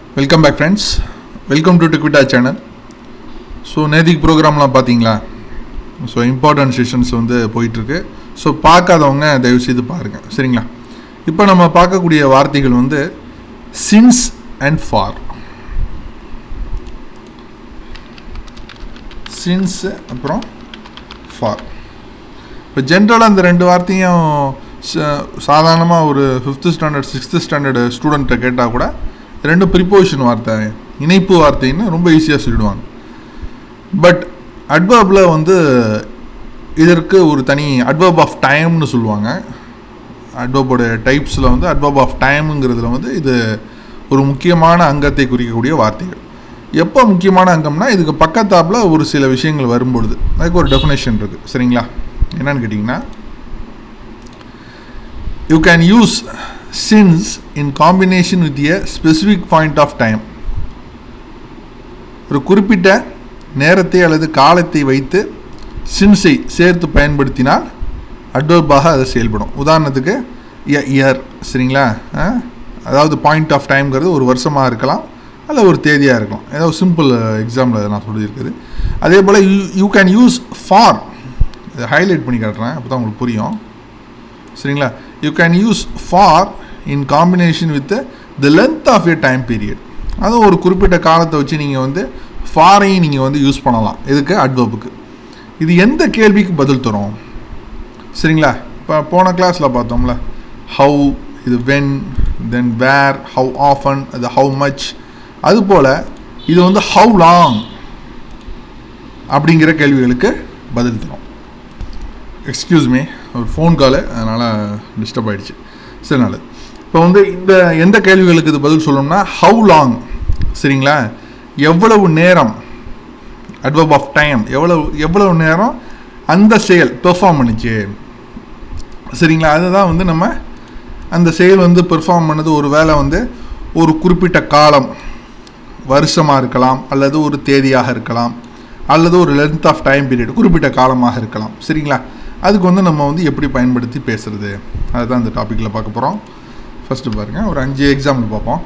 welcome back friends welcome to டிக்விட்டா channel so நேதிக் ப்ரோக்ராம்லாம் பார்த்தீங்களா ஸோ இம்பார்ட்டன்ட் செஷன்ஸ் வந்து போயிட்டுருக்கு ஸோ பார்க்காதவங்க தயவு செய்து பாருங்கள் சரிங்களா இப்போ நம்ம பார்க்கக்கூடிய வார்த்தைகள் வந்து சின்ஸ் அண்ட் ஃபார் சின்ஸ் அப்புறம் ஃபார் இப்போ ஜென்ரலாக அந்த ரெண்டு வார்த்தையும் சாதாரணமாக ஒரு ஃபிஃப்த்து ஸ்டாண்டர்ட் சிக்ஸ்த்து ஸ்டாண்டர்டு ஸ்டூடெண்ட்டை கேட்டால் கூட ரெண்டு ப்ரிப்போசிஷன் வார்த்தை இணைப்பு வார்த்தைன்னு ரொம்ப ஈஸியாக சொல்லிடுவாங்க பட் அட்வர்பில் வந்து இதற்கு ஒரு தனி அட்வர்ப் ஆஃப் டைம்னு சொல்லுவாங்க அட்வர்போட டைப்ஸில் வந்து அட்வர்ப் ஆஃப் டைமுங்கிறதுல வந்து இது ஒரு முக்கியமான அங்கத்தை குறிக்கக்கூடிய வார்த்தைகள் எப்போ முக்கியமான அங்கம்னா இதுக்கு பக்கத்தாப்பில் ஒரு சில விஷயங்கள் வரும்பொழுது அதுக்கு ஒரு டெஃபினேஷன் இருக்குது சரிங்களா என்னன்னு கேட்டிங்கன்னா you can use since in combination with a specific point of time ஒரு குறிப்பிட்ட நேரத்தை அல்லது காலத்தை வைத்து சின்ஸை சேர்த்து பயன்படுத்தினால் அட்வர்பாக அது செயல்படும் உதாரணத்துக்கு இயர் சரிங்களா அதாவது பாயிண்ட் ஆஃப் டைம்ங்கிறது ஒரு வருஷமாக இருக்கலாம் அல்ல ஒரு தேதியாக இருக்கலாம் ஏதோ சிம்பிள் எக்ஸாம்பிள் நான் சொல்லியிருக்குது அதே போல் you you can use for இதை ஹைலைட் பண்ணி காட்டுறேன் அப்போ தான் உங்களுக்கு புரியும் சரிங்களா you can use for in combination with the length of a time period அதுவும் ஒரு குறிப்பிட்ட காலத்தை வச்சு நீங்கள் வந்து ஃபாரையும் நீங்கள் வந்து யூஸ் பண்ணலாம் இதுக்கு அட்வர்புக்கு இது எந்த கேள்விக்கு பதில் தரும் சரிங்களா இப்போ போன கிளாஸில் பார்த்தோம்ல ஹவு இது when then where how often அது ஹவு மச் அதுபோல் இது வந்து ஹவு லாங் அப்படிங்கிற கேள்விகளுக்கு பதில் தரும் எக்ஸ்கியூஸ் மீ ஒரு ஃபோன் காலு அதனால் டிஸ்டர்ப் ஆகிடுச்சு சரி நல்லது இப்போ வந்து இந்த எந்த கேள்விகளுக்கு இது பதில் சொல்லணும்னா ஹவு லாங் சரிங்களா எவ்வளவு நேரம் அட்வர்ப் ஆஃப் டைம் எவ்வளவு எவ்வளவு நேரம் அந்த செயல் பெர்ஃபார்ம் பண்ணிச்சு சரிங்களா அதுதான் வந்து நம்ம அந்த செயல் வந்து பெர்ஃபார்ம் பண்ணது ஒரு வேளை வந்து ஒரு குறிப்பிட்ட காலம் வருஷமாக இருக்கலாம் அல்லது ஒரு தேதியாக இருக்கலாம் அல்லது ஒரு லென்த் ஆஃப் டைம் பீரியட் குறிப்பிட்ட காலமாக இருக்கலாம் சரிங்களா அதுக்கு வந்து நம்ம வந்து எப்படி பயன்படுத்தி பேசுகிறது அதுதான் இந்த டாப்பிக்கில் பார்க்க போகிறோம் ஃபஸ்ட்டு பாருங்கள் ஒரு அஞ்சு எக்ஸாம்பிள் பார்ப்போம்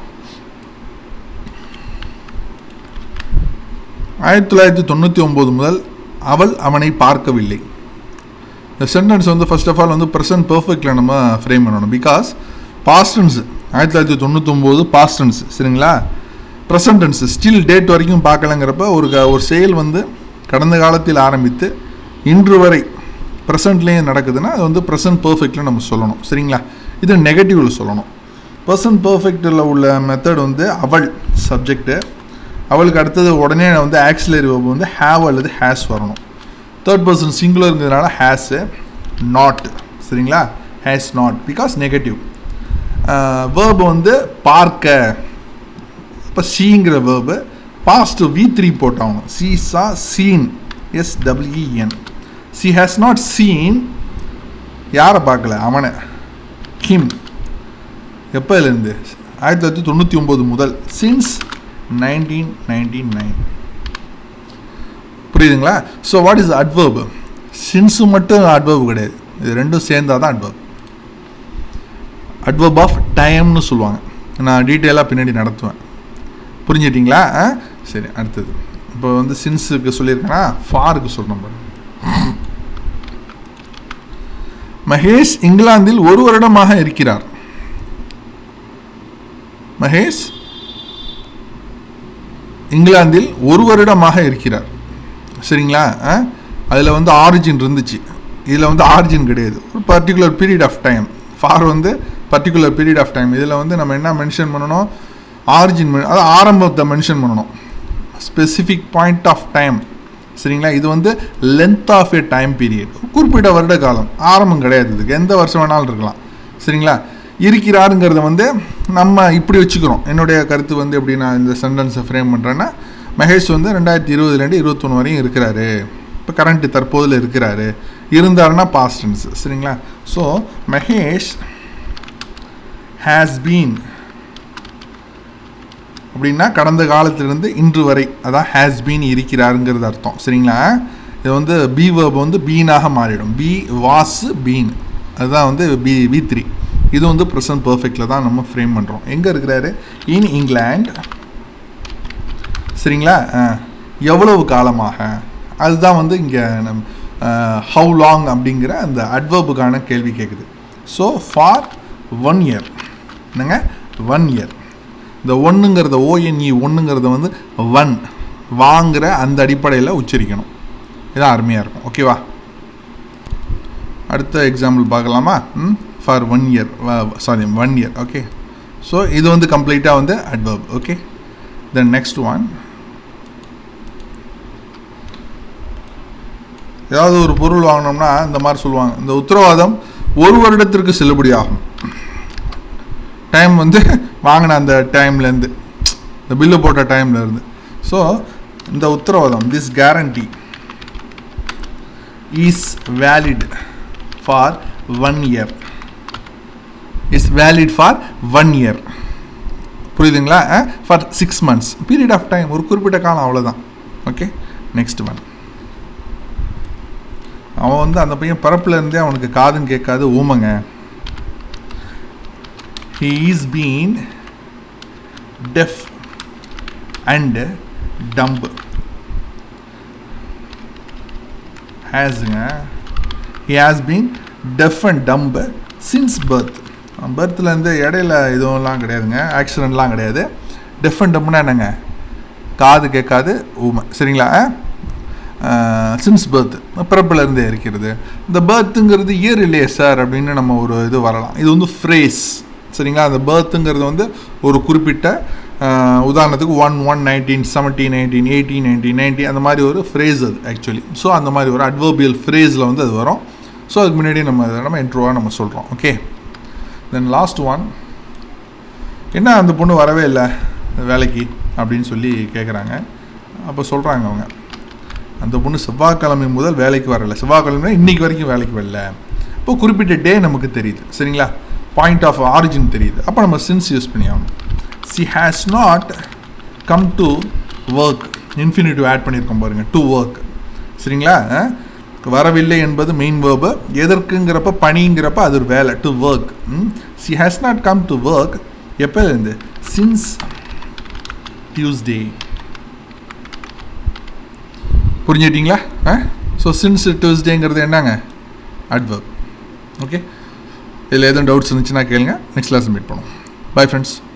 ஆயிரத்தி தொள்ளாயிரத்தி தொண்ணூற்றி ஒம்பது முதல் அவள் அவனை பார்க்கவில்லை இந்த சென்டென்ஸ் வந்து ஃபர்ஸ்ட் ஆஃப் ஆல் வந்து ப்ரெசன்ட் பர்ஃபெக்டில் நம்ம ஃப்ரேம் பண்ணணும் பிகாஸ் பாஸ்டன்ஸ் ஆயிரத்தி தொள்ளாயிரத்தி தொண்ணூத்தொம்போது பாஸ்டன்ஸ் சரிங்களா ப்ரெசன்டென்ஸ் ஸ்டில் டேட் வரைக்கும் பார்க்கலங்கிறப்ப ஒரு ஒரு செயல் வந்து கடந்த காலத்தில் ஆரம்பித்து இன்று வரை ப்ரெசண்ட்லேயும் நடக்குதுன்னா அது வந்து ப்ரெசன்ட் பர்ஃபெக்டில் நம்ம சொல்லணும் சரிங்களா இது நெகட்டிவில் சொல்லணும் ப்ரெசன்ட் பர்ஃபெக்டில் உள்ள மெத்தட் வந்து அவள் சப்ஜெக்டு அவளுக்கு அடுத்தது உடனே வந்து ஆக்சிலரி வேர்பு வந்து ஹேவ் அல்லது ஹேஸ் வரணும் தேர்ட் பர்சன் சிங்குலருங்கிறதுனால ஹேஸு நாட் சரிங்களா has not because negative verb வந்து பார்க்க இப்போ சிங்கிற வேர்பு பாஸ்ட் வி த்ரீ போட்டாகணும் see saw seen S W N she has not seen யாரை பார்க்கல அவனை கிம் எப்போலேருந்து ஆயிரத்தி தொள்ளாயிரத்தி தொண்ணூற்றி ஒம்பது முதல் சின்ஸ் நைன்டீன் நைன்டி நைன் புரியுதுங்களா so what is adverb since மட்டும் அட்வர்பு கிடையாது இது ரெண்டும் சேர்ந்தால் தான் அட்வர்ப் அட்வர்ப் ஆஃப் டைம்னு சொல்லுவாங்க நான் டீட்டெயிலாக பின்னாடி நடத்துவேன் புரிஞ்சிட்டிங்களா சரி அடுத்தது இப்போ வந்து சின்ஸுக்கு சொல்லியிருக்கேன்னா ஃபாருக்கு சொல்லணும் மகேஷ் இங்கிலாந்தில் ஒரு வருடமாக இருக்கிறார் மகேஷ் இங்கிலாந்தில் ஒரு வருடமாக இருக்கிறார் சரிங்களா அதில் வந்து ஆரிஜின் இருந்துச்சு இதில் வந்து ஆரிஜின் கிடையாது ஒரு particular period of time for வந்து பர்டிகுலர் பீரியட் ஆஃப் டைம் இதில் வந்து நம்ம என்ன மென்ஷன் பண்ணணும் ஆரிஜின் அது ஆரம்பத்தை மென்ஷன் பண்ணணும் ஸ்பெசிஃபிக் பாயிண்ட் ஆஃப் டைம் சரிங்களா இது வந்து length of a time period குறிப்பிட்ட வருட காலம் ஆரம்பம் கிடையாது இதுக்கு எந்த வருஷம் வேணாலும் இருக்கலாம் சரிங்களா இருக்கிறாருங்கிறத வந்து நம்ம இப்படி வச்சுக்கிறோம் என்னுடைய கருத்து வந்து எப்படி நான் இந்த சென்டென்ஸை ஃப்ரேம் பண்ணுறேன்னா மகேஷ் வந்து ரெண்டாயிரத்தி இருபதுலேருந்து இருபத்தொன்று வரையும் இருக்கிறாரு இப்போ கரண்ட்டு தற்போதில் இருக்கிறாரு இருந்தாருன்னா பாஸ்டன்ஸ் சரிங்களா ஸோ மகேஷ் ஹேஸ் பீன் அப்படின்னா கடந்த காலத்திலிருந்து இன்று வரை அதான் ஹேஸ் பீன் இருக்கிறாருங்கிறது அர்த்தம் சரிங்களா இது வந்து பி வேர்ப் வந்து பீனாக மாறிடும் பி வாஸ் பீன் அதுதான் வந்து பி பி த்ரீ இது வந்து ப்ரெசன்ட் பர்ஃபெக்டில் தான் நம்ம ஃப்ரேம் பண்ணுறோம் எங்கே இருக்கிறாரு இன் இங்கிலாண்ட் சரிங்களா எவ்வளவு காலமாக அதுதான் வந்து இங்கே நம் ஹவு லாங் அப்படிங்கிற அந்த அட்வர்புக்கான கேள்வி கேட்குது ஸோ ஃபார் ஒன் இயர் என்னங்க ஒன் இயர் இந்த ஒன்றுங்கிறத ஓஎன்இ ஒன்றுங்கிறத வந்து ஒன் வாங்குகிற அந்த அடிப்படையில் உச்சரிக்கணும் இதான் அருமையாக இருக்கும் ஓகேவா அடுத்த எக்ஸாம்பிள் பார்க்கலாமா hmm for one year sorry one year okay so இது வந்து கம்ப்ளீட்டாக வந்து adverb okay then next one ஏதாவது ஒரு பொருள் வாங்கினோம்னா இந்த மாதிரி சொல்லுவாங்க இந்த உத்தரவாதம் ஒரு வருடத்திற்கு செல்லுபடியாகும் டைம் வந்து வாங்கின அந்த டைம்லேருந்து இந்த பில்லு போட்ட டைம்லேருந்து ஸோ இந்த உத்தரவாதம் this guarantee is valid for one year is valid for one year புரியுதுங்களா for six months period of time ஒரு குறிப்பிட்ட காலம் அவ்வளோதான் ஓகே நெக்ஸ்ட் ஒன் அவன் வந்து அந்த பையன் பிறப்புல இருந்தே அவனுக்கு காதும் கேட்காது ஊமங்க he is been deaf and dumb hasங்க he has been deaf and dumb since birth பர்த்லேருந்து இடையில இதுவும்லாம் கிடையாதுங்க ஆக்சிடெண்ட்லாம் கிடையாது டெஃப் அண்ட் டம்னா என்னங்க காது கேட்காது ஊமை சரிங்களா சின்ஸ் பர்த் பிறப்பிலேருந்தே இருக்கிறது இந்த பர்த்துங்கிறது இயர் இல்லையே சார் அப்படின்னு நம்ம ஒரு இது வரலாம் இது வந்து ஃப்ரேஸ் சரிங்களா அந்த பர்த்துங்கிறது வந்து ஒரு குறிப்பிட்ட உதாரணத்துக்கு one one nineteen seventeen nineteen eighteen nineteen nineteen அந்த மாதிரி ஒரு ஃப்ரேஸ் அது ஆக்சுவலி ஸோ அந்த மாதிரி ஒரு அட்வர்பியல் ஃப்ரேஸில் வந்து அது வரும் ஸோ அதுக்கு முன்னாடி நம்ம நம்ம இன்ட்ரோவாக நம்ம சொல்கிறோம் ஓகே தென் லாஸ்ட் ஒன் என்ன அந்த பொண்ணு வரவே இல்லை வேலைக்கு அப்படின்னு சொல்லி கேட்குறாங்க அப்போ சொல்கிறாங்க அவங்க அந்த பொண்ணு செவ்வாய்க்கிழமை முதல் வேலைக்கு வரல செவ்வாய்க்கிழமை இன்னைக்கு வரைக்கும் வேலைக்கு வரல இப்போ குறிப்பிட்ட டே நமக்கு தெரியுது சரிங்களா பாயிண்ட் ஆஃப் ஆரிஜின் தெரியுது அப்போ நம்ம சின்ஸ் யூஸ் பண்ணி ஆகணும் she has not come to work infinitive add பண்ணியிருக்கோம் பாருங்கள் டு ஒர்க் சரிங்களா வரவில்லை என்பது மெயின் வேர்பு எதற்குங்கிறப்ப பணிங்கிறப்ப அது ஒரு வேலை to work she has not come to work எப்போலேருந்து சின்ஸ் டியூஸ்டே புரிஞ்சிட்டிங்களா ஸோ சின்ஸ் டியூஸ்டேங்கிறது என்னங்க அட்வர்க் ஓகே இதில் எதுவும் டவுட்ஸ் இருந்துச்சுன்னா கேளுங்க நெக்ஸ்ட் கிளாஸ் மீட் பண்ணுவோம் பை ஃப்ரெண்ட்ஸ்